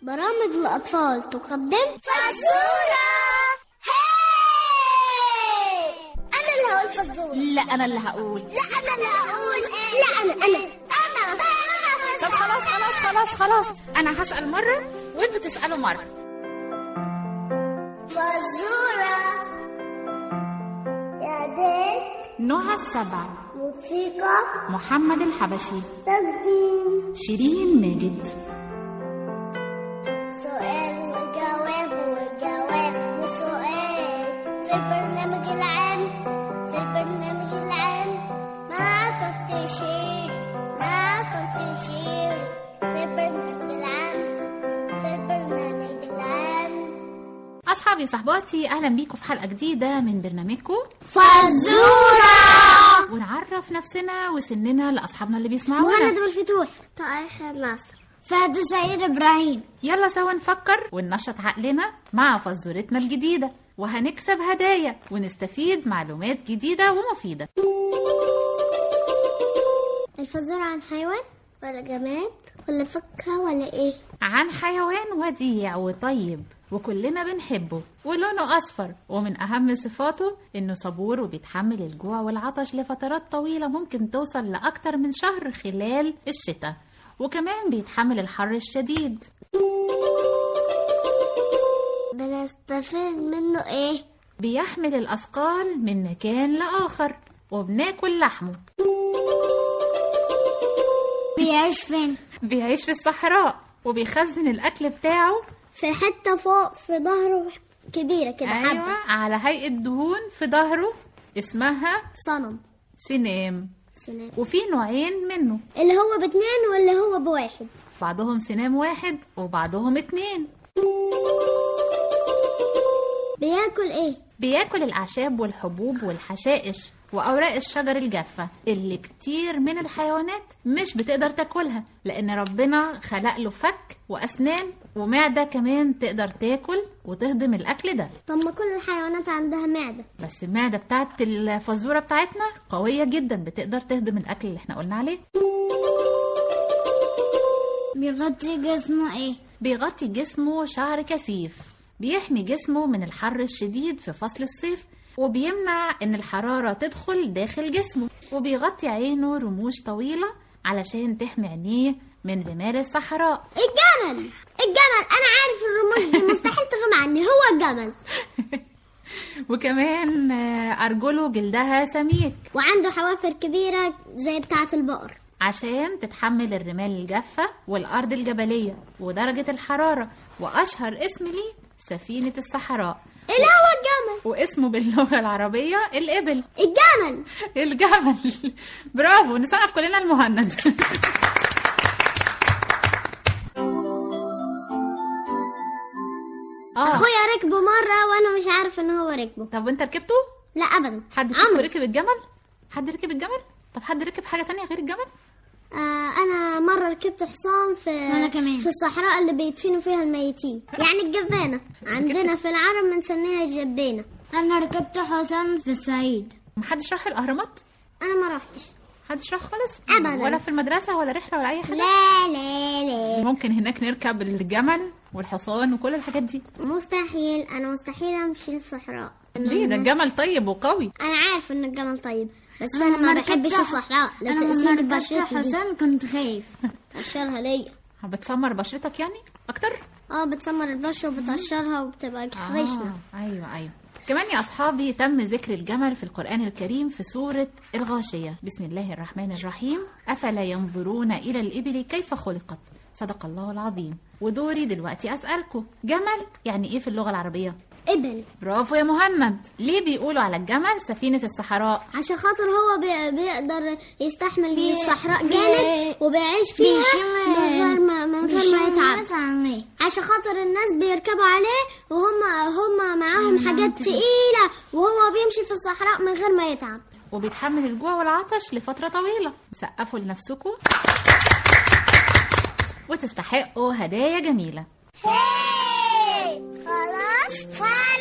برامج الأطفال تقدم فزورة هاي أنا اللي هقول فزورة لا انا اللي هقول لا أنا اللي هقول لا أنا أنا أنا طب خلاص خلاص خلاص خلاص انا هسال مره وانتوا تسالوا مره فزورة إعداد نهى السبع موسيقى محمد الحبشي تقديم شيرين ماجد سؤال وجواب وجواب وسؤال في البرنامج العام في البرنامج العام مع تفتيشير مع تفتيشير في البرنامج العام في البرنامج العام اصحابي صحباتي اهلا بيكم في حلقه جديده من برنامجكم فزورة ونعرف نفسنا وسننا لاصحابنا اللي بيسمعونا مهند بالفتوح طائر ناصر فهد سعيد إبراهيم يلا سوا نفكر وننشط عقلنا مع فزورتنا الجديده وهنكسب هدايا ونستفيد معلومات جديده ومفيده الفزورة عن حيوان ولا جماد ولا فكة ولا إيه؟ عن حيوان وديع وطيب وكلنا بنحبه ولونه أصفر ومن أهم صفاته إنه صبور وبيتحمل الجوع والعطش لفترات طويلة ممكن توصل لأكتر من شهر خلال الشتاء وكمان بيتحمل الحر الشديد بنستفيد منه إيه؟ بيحمل الأثقال من مكان لآخر وبناكل لحمه بيعيش فين؟ بيعيش في الصحراء وبيخزن الأكل بتاعه في حتة فوق في ظهره كبيرة كده أيوة حبة على هيئة دهون في ظهره اسمها صنم سنام سنان وفي نوعين منه اللي هو باتنين واللي هو بواحد بعضهم سنام واحد وبعضهم اتنين بياكل ايه؟ بياكل الأعشاب والحبوب والحشائش وأوراق الشجر الجافة اللي كتير من الحيوانات مش بتقدر تاكلها لأن ربنا خلق له فك وأسنان ومعدة كمان تقدر تاكل وتهضم الأكل ده طب ما كل الحيوانات عندها معدة بس المعدة بتاعت الفزورة بتاعتنا قوية جدا بتقدر تهضم الأكل اللي احنا قلنا عليه بيغطي جسمه ايه؟ بيغطي جسمه شعر كثيف بيحمي جسمه من الحر الشديد في فصل الصيف وبيمنع ان الحرارة تدخل داخل جسمه وبيغطي عينه رموش طويلة علشان تحمي عينيه من رمال الصحراء الجمل الجمل انا عارف الرموش دي مستحيل تغيب عني هو الجمل وكمان آه، أرجله جلدها سميك وعنده حوافر كبيرة زي بتاعة البقر عشان تتحمل الرمال الجافة والأرض الجبلية ودرجة الحرارة وأشهر اسم ليه سفينة الصحراء اللي هو الجمل واسمه باللغة العربية الإبل الجمل الجمل برافو نسقف كلنا المهند اه اخويا ركبه مرة وانا مش عارف ان هو ركبه طب وانت ركبته لا ابدا حد فيكم عمرو ركب الجمل حد ركب الجمل طب حد ركب حاجة تانية غير الجمل آه انا مرة ركبت حصان في وأنا كمان. في الصحراء اللي بيدفنوا فيها الميتين يعني الجبانة عندنا في العرب بنسميها الجبانة أنا ركبت حصان في الصعيد محدش راح الأهرامات انا ما رحتش محدش راح خالص أبداً. ولا في المدرسة ولا رحلة ولا أي حاجة لا لا لا ممكن هناك نركب الجمل والحصان وكل الحاجات دي مستحيل انا مستحيل امشي الصحراء ليه ده الجمل طيب وقوي انا عارف ان الجمل طيب بس انا ما بحبش الصحراء لا أنا لما تأثير ركبت بشرتي دي حصان كنت خايف تقشرها ليا بتسمر بشرتك يعني أكتر اه بتسمر البشرة وبتقشرها وبتبقى خشنة آه أيوة أيوة كمان يا أصحابي تم ذكر الجمل في القرآن الكريم في سورة الغاشية بسم الله الرحمن الرحيم أفلا ينظرون إلى الإبل كيف خلقت صدق الله العظيم ودوري دلوقتي أسألكم جمل يعني إيه في اللغة العربية؟ ابل برافو يا مهند ليه بيقولوا على الجمل سفينة الصحراء عشان خاطر هو بي بيقدر يستحمل الصحراء جامد وبيعيش فيها من غير ما من غير ما يتعب عشان خاطر الناس بيركبوا عليه وهم هم معاهم حاجات تقيلة وهو بيمشي في الصحراء من غير ما يتعب وبيتحمل الجوع والعطش لفترة طويلة سقفوا لنفسكم وتستحقوا هدايا جميلة خلاص